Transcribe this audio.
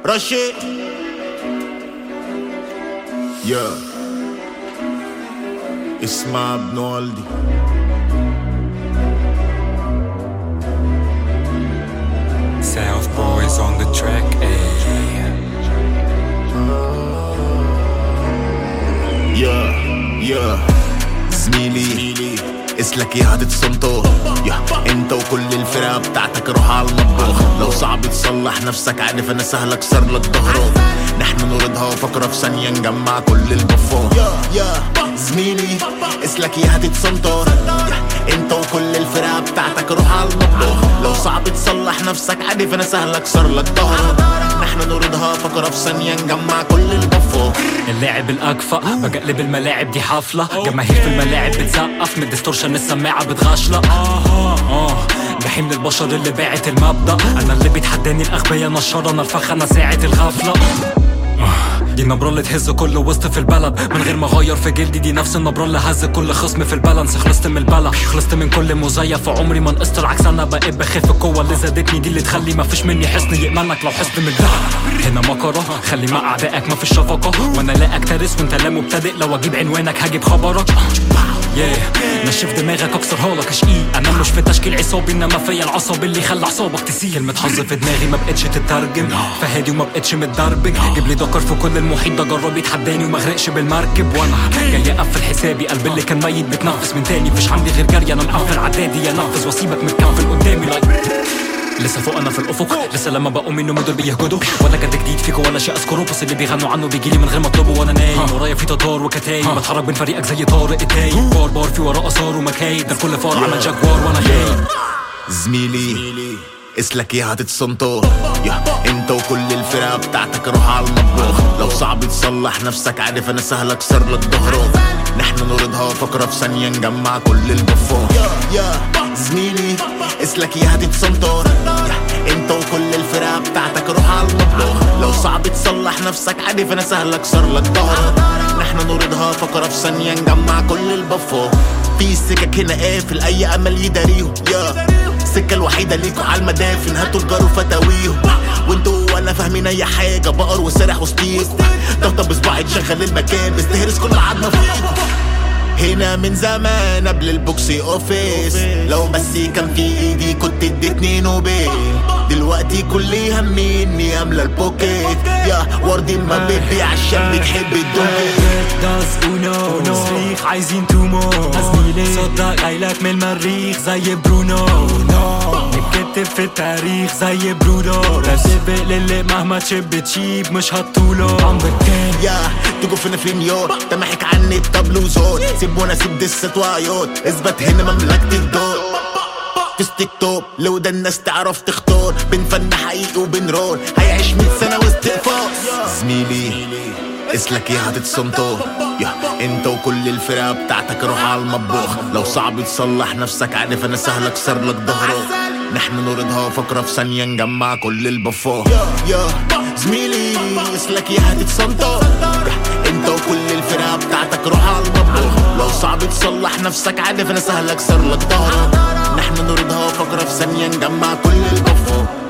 رشي يا اسمع ابن والدي South boys on the track, ayy. يا يا زميلي اسلك يا هتتصنطو يا انت وكل الفرقة بتاعتك روح على المطبخ لو صعب تصلح نفسك عارف انا سهل اكسر لك ظهرك نحن نوردها وفكرة في ثانية نجمع كل البفور يا يا زميلي اسلك يا هتتصنطر يا انت وكل الفرقة بتاعتك روح على المطبخ لو صعب تصلح نفسك عارف انا سهل اكسر لك ظهرك نحن نوردها فكرة في ثانية نجمع كل البفور اللاعب الأكفأ بقلب الملاعب دي حفلة جماهير في الملاعب بتسقف من ديستورشن السماعة بتغشلق آه جحيم للبشر اللي باعت المبدأ أنا اللي بيتحداني الأغبياء نشر أنا الفخ أنا ساعة الغفلة آه، دي النبرة اللي تهز كل وسط في البلد من غير ما اغير في جلدي دي نفس النبرة اللي هز كل خصم في البالانس خلصت من البلا خلصت من كل مزيف عمري ما نقصت العكس انا بقيت بخف القوة اللي زادتني دي اللي تخلي ما فيش مني حصن يأمنك لو حصن من البلا هنا مكرة خلي مع اعدائك ما فيش شفقة وانا لا اكترث وانت لا مبتدئ لو اجيب عنوانك هجيب خبرك yeah. نشف دماغك اكسرها لك اشقي انا مش في تشكيل عصابي انما فيا العصب اللي خلى اعصابك تسيل كلمة حظ في دماغي ما بقتش تترجم فهادي وما بقتش متدربج جيب لي دكر في كل المحيط ده جرب يتحداني وما اغرقش بالمركب وانا جاي اقفل حسابي قلبي اللي كان ميت بيتنفس من تاني مفيش عندي غير جري انا مقفل عدادي انفذ واسيبك متكفل قدامي لايك لسه فوق انا في الافق لسه لما بقوم منه دول بيهجدوا ولا جد جديد فيكو ولا شيء اذكره بس اللي بيغنوا عنه بيجيلي من غير ما اطلبه وانا نايم ورايا في تتار وكتايب بتحرك بين فريقك زي طارق التايب بار بار في وراه اثار ومكايد ده الكل فار عمل جاكوار وانا خايب زميلي اسلك يا هتتصنطر يا انت وكل الفرقة بتاعتك روح على المطبخ لو صعب تصلح نفسك عارف انا سهل اكسر لك ظهرك نحن نوردها فكرة في ثانية نجمع كل البفور يا يا زميلي اسلك يا هتتصنطر يا انت وكل الفرقة بتاعتك روح على المطبخ لو صعب تصلح نفسك عارف انا سهل اكسر لك ظهرك نحن نوردها فكرة في ثانية نجمع كل البفور في السكك هنا قافل اي امل يداريهم يا السكة الوحيدة ليكوا على المدافن هاتوا الجار وفتاويهم وانتوا وانا فاهمين اي حاجة بقر وسارح وسطيكوا طبطب بصباعي تشغل المكان بستهرس كل عظمة فيكوا هنا من زمان قبل البوكسي اوفيس لو بس كان في ايدي كنت اديتني نوبل دلوقتي كل همي اني املى البوكيت يا وردي ما بيبيع عشان بتحب الدنيا داز اونو صريخ عايزين تومو زميلي صدق جايلك من المريخ زي برونو نكتب في التاريخ زي برودو لا سيبق للي مهما تشب تشيب مش هتطوله عم بكين يا تجوا فينا في نيويورك تمحك عني التابلو زون سيب وانا سيب دست وعيوط اثبت هنا مملكة الدور في تيك توك لو ده الناس تعرف تختار بين فن حقيقي وبين رول هيعيش 100 سنة واستقفاص زميلي اسلك يا هتتصنطر يا انت وكل الفرقة بتاعتك روح على المطبخ لو صعب تصلح نفسك عارف انا سهل اكسر لك ظهرك نحن نوردها فكرة في ثانية نجمع كل البفار يا زميلي اسلك يا هتتصنطر يا انت وكل الفرقة بتاعتك روح على المطبخ لو صعب تصلح نفسك عارف انا سهل اكسر لك ظهرك نحن نوردها فكرة في ثانية نجمع كل البفار